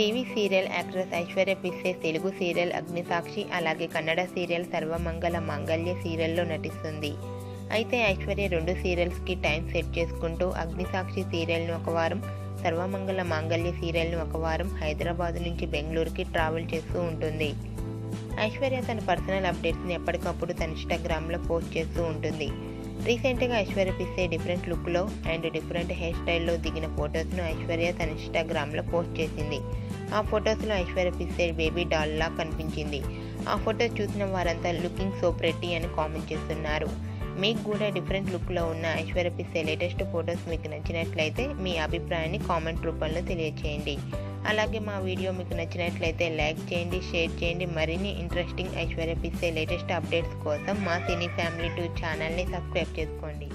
TV serial actress Aishwarya Pisse Telugu serial Agnisakshi అలాగే Kannada serial సర్వమంగళ మాంగళ్య సీరియల్లో నటిస్తుంది అయితే ఐశ్వర్య రెండు సీరియల్స్కి టైం సెట్ చేసుకుంటూ అగ్నిసాక్షి సీరియల్ను ఒక వారం సర్వమంగళ మాంగళ్య సీరియల్ను ఒక వారం హైదరాబాద్ నుంచి బెంగళూరుకి ట్రావెల్ చేస్తూ ఉంటుంది ఐశ్వర్య తన పర్సనల్ అప్డేట్స్ని ఎప్పటికప్పుడు తన ఇన్స్టాగ్రామ్లో పోస్ట్ చేస్తూ ఉంటుంది రీసెంట్గా ఐశ్వర్య పిస్సే డిఫరెంట్ లుక్లో అండ్ డిఫరెంట్ హెయిర్ స్టైల్లో దిగిన ఫొటోస్ను ఐశ్వర్య తన ఇన్స్టాగ్రామ్లో పోస్ట్ చేసింది ఆ ఫొటోస్లో ఐశ్వర్య పిస్సే బేబీ డాల్లా కనిపించింది ఆ ఫొటోస్ చూసిన వారంతా లుకింగ్ సో ప్రెట్టి అని కామెంట్ చేస్తున్నారు మీకు కూడా డిఫరెంట్ లుక్లో ఉన్న ఐశ్వర్య పిస్సే లేటెస్ట్ ఫొటోస్ మీకు నచ్చినట్లయితే మీ అభిప్రాయాన్ని కామెంట్ రూపంలో తెలియచేయండి అలాగే మా వీడియో మీకు నచ్చినట్లయితే లైక్ చేయండి షేర్ చేయండి మరిన్ని interesting Aishwarya Pisse latest updates కోసం మా సినీ ఫ్యామిలీ టూ ఛానల్ని సబ్స్క్రైబ్ చేసుకోండి